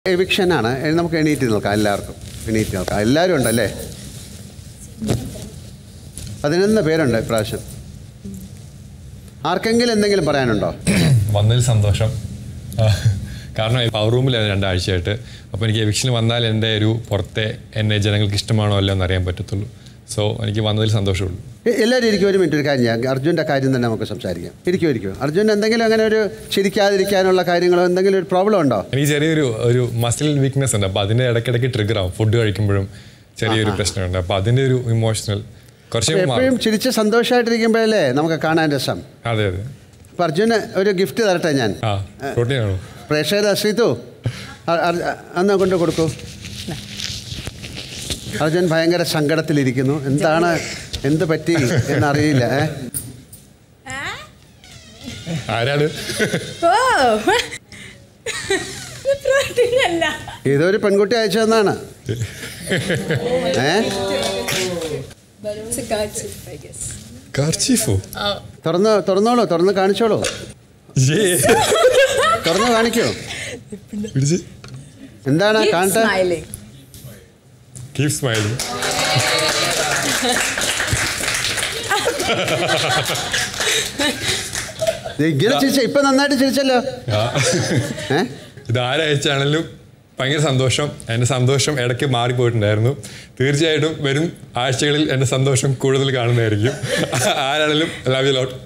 എവിക്ഷനാണ് നമുക്ക് എണീറ്റ് നിൽക്കാം എല്ലാവർക്കും എണീറ്റ് നിൽക്കാം എല്ലാവരും ഉണ്ടല്ലേ പതിനൊന്ന് പേരുണ്ട് ഇപ്രാവശ്യം ആർക്കെങ്കിലും എന്തെങ്കിലും പറയാനുണ്ടോ വന്നതിൽ സന്തോഷം ആ, കാരണം പവർ റൂമിലാണ് രണ്ടാഴ്ചയായിട്ട് അപ്പോൾ എനിക്ക് എവിക്ഷന് വന്നാൽ എൻ്റെ ഒരു പുറത്തെ എന്നെ ജനങ്ങൾക്ക് ഇഷ്ടമാണോ അല്ലോ എന്ന് അറിയാൻ പറ്റത്തുള്ളൂ സോ എനിക്ക് വന്നതിൽ സന്തോഷമുള്ളൂ എ- എല്ലാവരും ഇരിക്കും ഒരു മിനിറ്റ് ഒരു കാര്യം ചെയ്യാം അർജുൻ്റെ കാര്യം തന്നെ നമുക്ക് സംസാരിക്കാം ഇരിക്കും ഇരിക്കും അർജുൻ എന്തെങ്കിലും അങ്ങനെ ഒരു ചിരിക്കാതിരിക്കാനുള്ള കാര്യങ്ങളോ എന്തെങ്കിലും ഒരു പ്രോബ്ലം ഉണ്ടോ എനിക്ക് ചെറിയൊരു ഒരു മസിൽ വീക്ക്നെസ് ഉണ്ട് അപ്പോൾ അതിൻ്റെ ഇടയ്ക്കിടയ്ക്ക് ട്രിഗർ ആവും ഫുഡ് കഴിക്കുമ്പോഴും ചെറിയൊരു പ്രശ്നമുണ്ട് അപ്പോൾ അതിൻ്റെ ഒരു ഇമോഷണൽ കുറച്ച് എപ്പോഴും മാറും ചിരിച്ച് സന്തോഷമായിട്ടിരിക്കുമ്പോഴല്ലേ നമുക്ക് കാണാൻ രസം അതെ അതെ അപ്പം അർജുന് ഒരു ഗിഫ്റ്റ് തരട്ടെ ഞാൻ ആ പ്രോട്ടീൻ ആണോ പ്രേക്ഷകർ ശ്രീതു അ- അർ- അന്ന് കൊണ്ട് കൊടുക്കൂ അർജുൻ ഭയങ്കര സങ്കടത്തിലിരിക്കുന്നു എന്താണ് എന്ത് പറ്റി എന്നറിയില്ല ഏ ആരാണ് ഓ പ്രോട്ടീൻ അല്ല ഇതൊരു പെൺകുട്ടി അയച്ചതെന്നാണ് ഏ കർച്ചീഫോ തുറന്ന് തുറന്നോളൂ തുറന്ന് കാണിച്ചോളൂ തുറന്ന് കാണിക്കൂ പിടിച്ച് എന്താണ് കാണട്ടെ സ്മൈലിംഗ് കീപ് സ്മൈലിംഗ് ദേ ഇങ്ങനെ ചിരിച്ച ഇപ്പൊ നന്നായിട്ട് ചിരിച്ചല്ലോ ഏ ഇത് ആരയച്ചാണെങ്കിലും ഭയങ്കര സന്തോഷം എൻ്റെ സന്തോഷം ഇടയ്ക്ക് മാറിപ്പോയിട്ടുണ്ടായിരുന്നു തീർച്ചയായിട്ടും വരും ആഴ്ചകളിൽ എൻ്റെ സന്തോഷം കൂടുതൽ കാണുന്നതായിരിക്കും ആരാണെങ്കിലും ലവ് യു ലോട്ട്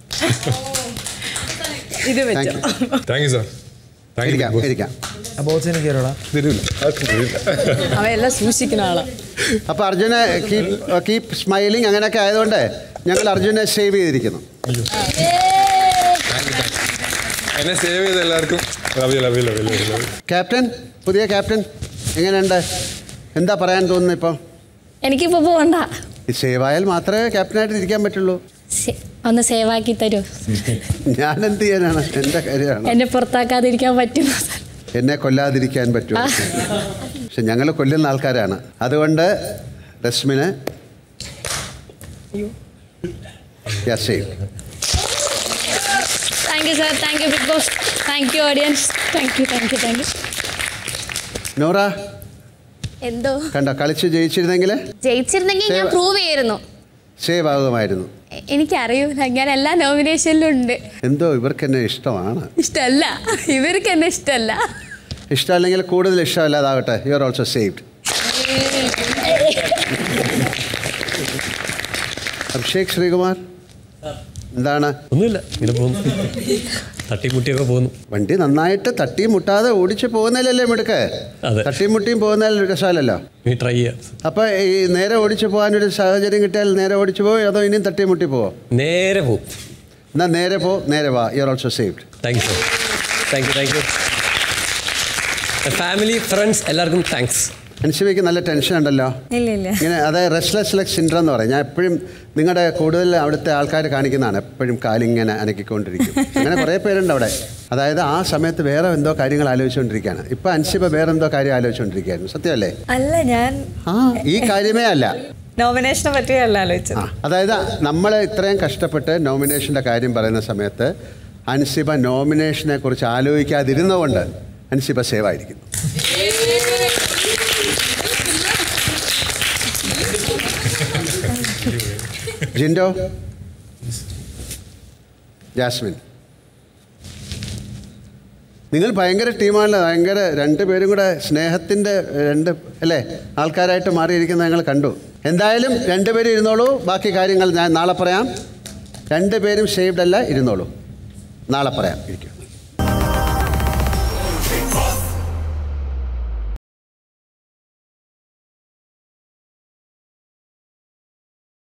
ഇത് താങ്ക് വെച്ചോ you thank you sir thank ഇരിക്കാം യു ഇരിക്കാം ബോസിന് കയറോടാ അവയെല്ലാം സൂക്ഷിക്കുന്ന ആളാ അപ്പൊ അർജുനെ കീപ് കീപ് സ്മൈലിംഗ് അങ്ങനെയൊക്കെ ആയതുകൊണ്ട് ഞങ്ങൾ അർജുനെ സേവ് ചെയ്തിരിക്കുന്നു എന്നെ സേവ് ചെയ്ത എല്ലാവർക്കും love you love you love you love you captain പുതിയ ക്യാപ്റ്റൻ എങ്ങനെയുണ്ട് എന്താ പറയാൻ തോന്നുന്നു ഇപ്പോൾ എനിക്കിപ്പോ പോകണ്ട ഈ സേവ് ആയാൽ മാത്രമേ ക്യാപ്റ്റനായിട്ട് ഇരിക്കാൻ പറ്റുള്ളൂ ശ- ഒന്ന് സേവാക്കി തരൂ ഞാൻ എന്ത് ചെയ്യാനാണ് എൻ്റെ കാര്യമാണ് എന്നെ പുറത്താക്കാതിരിക്കാൻ പറ്റുമോ സാർ? എന്നെ കൊല്ലാതിരിക്കാൻ പറ്റുമോ പക്ഷെ ഞങ്ങൾ കൊല്ലുന്ന ആൾക്കാരാണ് അതുകൊണ്ട് രശ്മിന് save thank you sir thank you big boss thank you audience thank you thank you thank you Nora എന്തോ കണ്ടോ കളിച്ച് ജയിച്ചിരുന്നെങ്കിൽ ജയിച്ചിരുന്നെങ്കിൽ ഞാൻ സേവ- പ്രൂവ് ചെയ്യായിരുന്നു സേവ് ആകുമായിരുന്നു എ- എനിക്കറിയൂല ഞാൻ എല്ലാ നോമിനേഷനിലും ഉണ്ട് എന്തോ ഇവർക്ക് എന്നെ ഇഷ്ടമാണ് ഇഷ്ടമല്ല ഇവർക്ക് എന്നെ ഇഷ്ടമല്ല ഇഷ്ടമല്ലെങ്കിൽ കൂടുതൽ ഇഷ്ടമല്ലാതാകട്ടെ you are also saved Abhishek Sreekumar എന്താണ് ഒന്നുമില്ല ഇങ്ങനെ പോകുന്നു തട്ടിമുട്ടിയൊക്കെ പോകുന്നു വണ്ടി നന്നായിട്ട് തട്ടിയും മുട്ടാതെ ഓടിച്ച് പോകുന്നതിലല്ലേ മിടുക്ക് അതെ. തട്ടിയും മുട്ടിയും പോകുന്നതിൽ രസമല്ലല്ലോ നീ ട്രൈ ചെയ്യാം അപ്പോൾ ഈ നേരെ ഓടിച്ച് പോകാനൊരു സാഹചര്യം കിട്ടിയാൽ നേരെ ഓടിച്ച് പോവോ അതോ ഇനിയും തട്ടിയും മുട്ടി പോവോ നേരെ പോവും എന്നാൽ നേരെ പോ നേരെ വാ you are also saved thank you sir thank you thank you family friends എല്ലാവർക്കും താങ്ക്സ് അൻഷിമയ്ക്ക് നല്ല ടെൻഷൻ ഉണ്ടല്ലോ ഇല്ല ഇല്ല ഇങ്ങനെ അതായത് റെസ്റ്റ്ലെസ് ലെഗ് സിൻഡ്രം എന്ന് പറയും ഞാൻ എപ്പോഴും നിങ്ങളുടെ കൂടുതൽ അവിടുത്തെ ആൾക്കാർ കാണിക്കുന്നതാണ് എപ്പോഴും കാലിങ്ങനെ അനക്കിക്കൊണ്ടിരിക്കും അങ്ങനെ കുറേ പേരുണ്ട് അവിടെ അതായത് ആ സമയത്ത് വേറെ എന്തോ കാര്യങ്ങൾ ആലോചിച്ചുകൊണ്ടിരിക്കുകയാണ് ഇപ്പം അൻഷിബ വേറെ എന്തോ കാര്യം ആലോചിച്ചുകൊണ്ടിരിക്കുകയായിരുന്നു സത്യമല്ലേ അല്ല ഞാൻ ആ ഈ കാര്യമേ അല്ല നോമിനേഷനെ പറ്റിയല്ല ആലോചിച്ചത് ആ അതായത് നമ്മൾ ഇത്രയും കഷ്ടപ്പെട്ട് നോമിനേഷൻ്റെ കാര്യം പറയുന്ന സമയത്ത് അൻസിബ നോമിനേഷനെ കുറിച്ച് ആലോചിക്കാതിരുന്നതുകൊണ്ട് അൻസിബ സേവ് ആയിരിക്കുന്നു ജിൻഡോ ജാസ്മിൻ നിങ്ങൾ ഭയങ്കര ടീമാണല്ലോ ഭയങ്കര രണ്ടുപേരും കൂടെ സ്നേഹത്തിൻ്റെ രണ്ട് അല്ലേ ആൾക്കാരായിട്ട് മാറിയിരിക്കുന്ന ഞങ്ങൾ കണ്ടു എന്തായാലും രണ്ടുപേരും ഇരുന്നോളൂ ബാക്കി കാര്യങ്ങൾ ഞാൻ നാളെ പറയാം രണ്ടുപേരും സേവ്ഡ് അല്ല ഇരുന്നോളൂ നാളെ പറയാം ഇരിക്കും